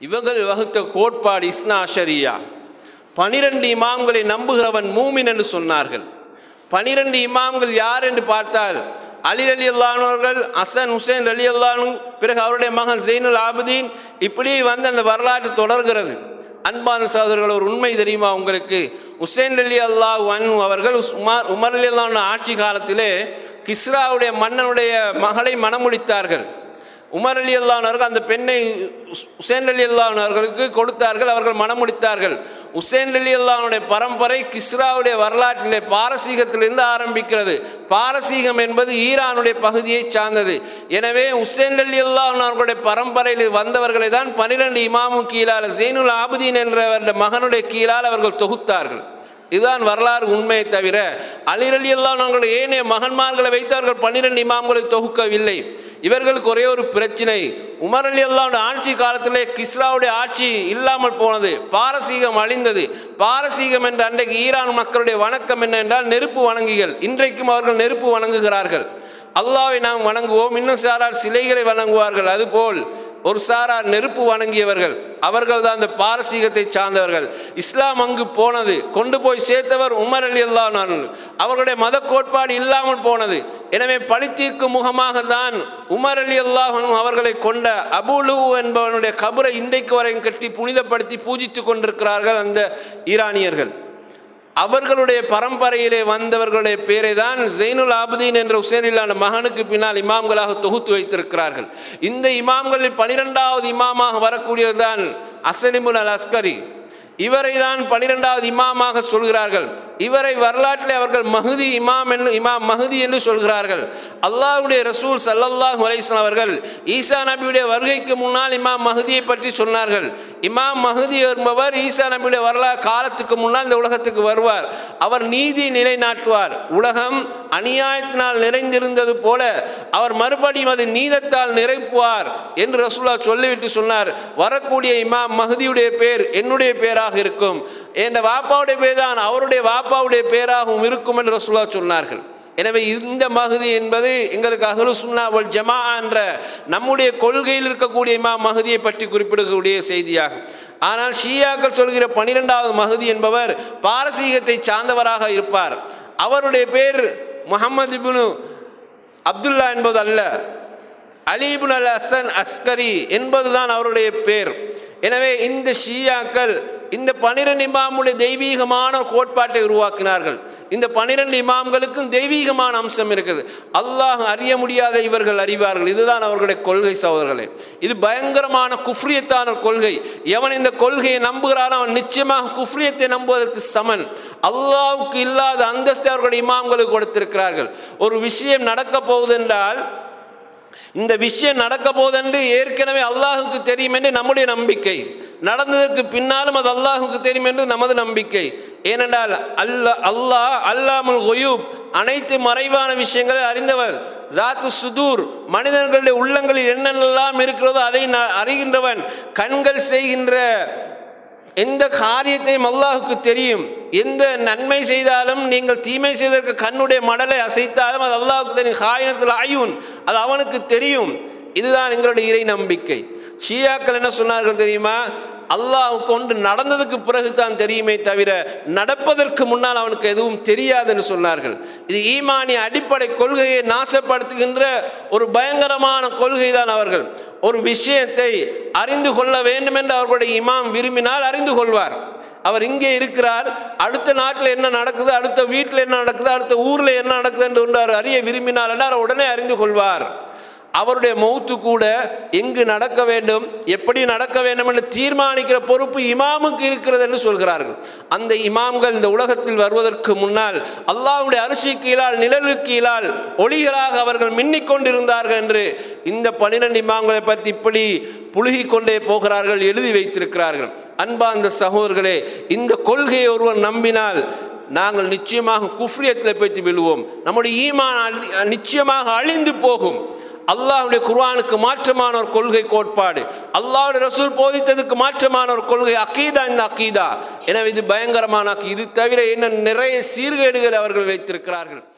இவர்கள் வகுத்த கோட்பாடு இஸ்னா ஷரியா பனிரெண்டு இமாம்களை நம்புகிறவன் மூமின் என்று சொன்னார்கள் பனிரெண்டு இமாம்கள் யார் என்று பார்த்தால் அலி அலி அல்லானவர்கள் அசன் ஹுசேன் அலி அல்லானு பிறகு அவருடைய மகன் ஜெயினுல் ஆபுதீன் இப்படி வந்து அந்த வரலாற்று தொடர்கிறது அன்பான சகோதரர்கள் ஒரு உண்மை தெரியுமா உங்களுக்கு உசேன் அலி அல்லாஹ் அன்ஹு அவர்கள் உஸ்- உமர் உமர் அலி அல்லாஹ் ஆட்சி காலத்திலே கிஸ்ராவுடைய மன்னனுடைய மகளை மணமுடித்தார்கள் உமர் அலி அல்லானவர்கள் அந்த பெண்ணை உஸ்- உசேன் அலி அல்லானவர்களுக்கு கொடுத்தார்கள் அவர்கள் மணமுடித்தார்கள் உசேன் அலி அல்லானுடைய பரம்பரை கிஸ்ராவுடைய வரலாற்றிலே பாரசீகத்திலிருந்து ஆரம்பிக்கிறது பாரசீகம் என்பது ஈரானுடைய பகுதியை சார்ந்தது எனவே உசேன் அலி அல்லாஹர்களுடைய பரம்பரையில் வந்தவர்களை தான் பனிரெண்டு இமாமு கீழால் ஜெயினுல் ஆபுதீன் என்ற மகனுடைய கீழால் அவர்கள் தொகுத்தார்கள் இதுதான் வரலாறு உண்மையை தவிர அலிரலி எல்லாம் நாங்கள் ஏனைய மகன்மார்களை வைத்து அவர்கள் பன்னிரெண்டு இமாம்களை தொகுக்கவில்லை இவர்களுக்கு ஒரே ஒரு பிரச்சனை உமர் அலி அல்லாவுடைய ஆட்சி காலத்திலே கிஸ்ராவுடைய ஆட்சி இல்லாமல் போனது பாரசீகம் அழிந்தது பாரசீகம் என்ற அன்றைக்கு ஈரான் மக்களுடைய வணக்கம் என்ன என்றால் நெருப்பு வணங்கிகள் இன்றைக்கும் அவர்கள் நெருப்பு வணங்குகிறார்கள் அல்லாவை நாம் வணங்குவோம் இன்னும் சாரார் சிலைகளை வணங்குவார்கள் அதுபோல் ஒரு சாரார் நெருப்பு வணங்கியவர்கள் அவர்கள் தான் அந்த பாரசீகத்தை சார்ந்தவர்கள் இஸ்லாம் அங்கு போனது கொண்டு போய் சேர்த்தவர் உமர் அலி அல்லாஹ் அவர்களுடைய மத கோட்பாடு இல்லாமல் போனது எனவே பழித்தீர்க்கும் முகமாக தான் உமர் அலி அல்லாஹ் அவர்களை கொண்ட அபுலு என்பவனுடைய கபரை இன்றைக்கு வரையும் கட்டி புனிதப்படுத்தி பூஜித்து கொண்டிருக்கிறார்கள் அந்த ஈரானியர்கள் அவர்களுடைய பரம்பரையிலே வந்தவர்களுடைய பேரை தான் ஜெயினுல் ஆபுதீன் என்ற உசேனிலான மகனுக்கு பின்னால் இமாம்களாக தொகுத்து வைத்திருக்கிறார்கள் இந்த இமாம்களில் பனிரெண்டாவது இமாமாக வரக்கூடியவர் தான் அசனிமுல் அல் அஸ்கரி இவரை தான் பனிரெண்டாவது இமாமாக சொல்கிறார்கள் இவரை வரலாற்றிலே அவர்கள் மஹதி இமாம் என்று இமாம் மஹதி என்று சொல்கிறார்கள் அல்லாஹ்வுடைய ரசூல் சல்லல்லாஹு அலைஹிஸ்ஸலாம் அவர்கள் ஈசா நபியுடைய வருகைக்கு முன்னால் இமாம் மஹதியை பற்றி சொன்னார்கள் இமாம் மஹதி என்பவர் ஈசா நபியுடைய வரலாறு காலத்துக்கு முன்னால் இந்த உலகத்துக்கு வருவார் அவர் நீதி நிலைநாட்டுவார் உலகம் அநியாயத்தினால் நிறைந்திருந்தது போல அவர் மறுபடியும் அது நீதத்தால் நிறைப்புவார் என்று ரசூலா சொல்லிவிட்டு சொன்னார் வரக்கூடிய இமாம் மஹதியுடைய பேர் என்னுடைய பேராக இருக்கும் என் வாப்பாவுடைய பேர் தான் அவருடைய வாப்பாவுடைய பேராகவும் இருக்கும் என்று ரசூலா சொன்னார்கள் எனவே இந்த மகுதி என்பது எங்களுக்கு அகலு சுன்னா வல் ஜமா என்ற நம்முடைய கொள்கையில் இருக்கக்கூடிய இமாம் மகுதியை பற்றி குறிப்பிடக்கூடிய செய்தியாகும் ஆனால் ஷியாக்கள் சொல்கிற பனிரெண்டாவது மகுதி என்பவர் பாரசீகத்தை சார்ந்தவராக இருப்பார் அவருடைய பேர் முகமது இப்னு அப்துல்லா என்பது அல்ல அலிபுன் அல் ஹசன் அஸ்கரி என்பதுதான் அவருடைய பேர் எனவே இந்த ஷியாக்கள் இந்த பனிரெண்டு இமாமுடைய தெய்வீகமான கோட்பாட்டை உருவாக்கினார்கள் இந்த பனிரெண்டு இமாம்களுக்கும் தெய்வீகமான அம்சம் இருக்குது அல்லாஹ் அறிய முடியாத இவர்கள் அறிவார்கள் இதுதான் அவர்களுடைய கொள்கை சகோதரர்களே இது பயங்கரமான குஃப்ரியத்தான கொள்கை எவன் இந்த கொள்கையை நம்புகிறானோ அவன் நிச்சயமாக குஃப்ரியத்தை நம்புவதற்கு சமன் அல்லாஹ்வுக்கு இல்லாத அந்தஸ்தை அவர்களுடைய இமாம்களுக்கு கொடுத்திருக்கிறார்கள் ஒரு விஷயம் நடக்கப் போவதென்றால் இந்த விஷயம் நடக்க போதென்று ஏற்கனவே அல்லாஹுக்கு தெரியும் என்று நம்முடைய நம்பிக்கை நடந்ததற்கு பின்னாலும் அது அல்லாஹுக்கு தெரியும் என்று நமது நம்பிக்கை ஏனென்றால் அல்ல அல்லாஹ் அல்லாமுல் ஒயூப் அனைத்து மறைவான விஷயங்களை அறிந்தவர் ஜாத்து சுதூர் மனிதர்களுடைய உள்ளங்களில் என்னென்னலாம் இருக்கிறதோ அதை ந- அறிகின்றவன் கண்கள் செய்கின்ற எந்த காரியத்தையும் அல்லாஹுக்கு தெரியும் எந்த நன்மை செய்தாலும் நீங்கள் தீமை செய்ததற்கு கண்ணுடைய மடலை அசைத்தாலும் அது அல்லாஹுக்கு தெரியும் காயினத்தில் ஆயுன் அது அவனுக்கு தெரியும் இதுதான் எங்களுடைய இறை நம்பிக்கை ஷியாக்கள் என்ன சொன்னார்கள் தெரியுமா அல்லாஹ் கொண்டு நடந்ததுக்கு பிறகு தான் தெரியுமே தவிர நடப்பதற்கு முன்னால் அவனுக்கு எதுவும் தெரியாதுன்னு சொன்னார்கள் இது ஈமானிய அடிப்படை கொள்கையை நாசப்படுத்துகின்ற ஒரு பயங்கரமான கொள்கை தான் அவர்கள் ஒரு விஷயத்தை அறிந்து கொள்ள வேண்டும் என்று அவர்களுடைய இமாம் விரும்பினால் அறிந்து கொள்வார் அவர் இங்கே இருக்கிறார் அடுத்த நாட்டில் என்ன நடக்குது அடுத்த வீட்டில் என்ன நடக்குது அடுத்த ஊரில் என்ன நடக்குது என்று ஒன்று அவர் அறிய விரும்பினார் என்றால் உடனே அறிந்து கொள்வார் அவருடைய மௌத்து கூட எங்கு நடக்க வேண்டும் எப்படி நடக்க வேண்டும் என்று தீர்மானிக்கிற பொறுப்பு இமாமுக்கு இருக்கிறது என்று சொல்கிறார்கள் அந்த இமாம்கள் இந்த உலகத்தில் வருவதற்கு முன்னால் அல்லாஹ்வுடைய அரிசி கீழால் நிழலு கீழால் ஒளிகளாக அவர்கள் மின்னிக் கொண்டிருந்தார்கள் என்று இந்த பனிரெண்டு இமாம்களை பற்றி இப்படி புழுகிக் கொண்டே போகிறார்கள் எழுதி வைத்திருக்கிறார்கள் அன்பார்ந்த சகோதரர்களே இந்த கொள்கையை ஒருவர் நம்பினால் நாங்கள் நிச்சயமாக குஃப்ரியத்தில் போய்த்து விழுவோம் நம்முடைய ஈமான் அழி- நிச்சயமாக அழிந்து போகும் அல்லாஹ்வுடைய குர்ஆனுக்கு மாற்றமான ஒரு கொள்கை கோட்பாடு அல்லாஹ்வுடைய ரசூல் போதித்ததுக்கு மாற்றமான ஒரு கொள்கை அக்கீதா இந்த அக்கீதா எனவே இது பயங்கரமான அக்கீ- இது தவிர என்ன நிறைய சீர்கேடுகள் அவர்கள் வைத்திருக்கிறார்கள்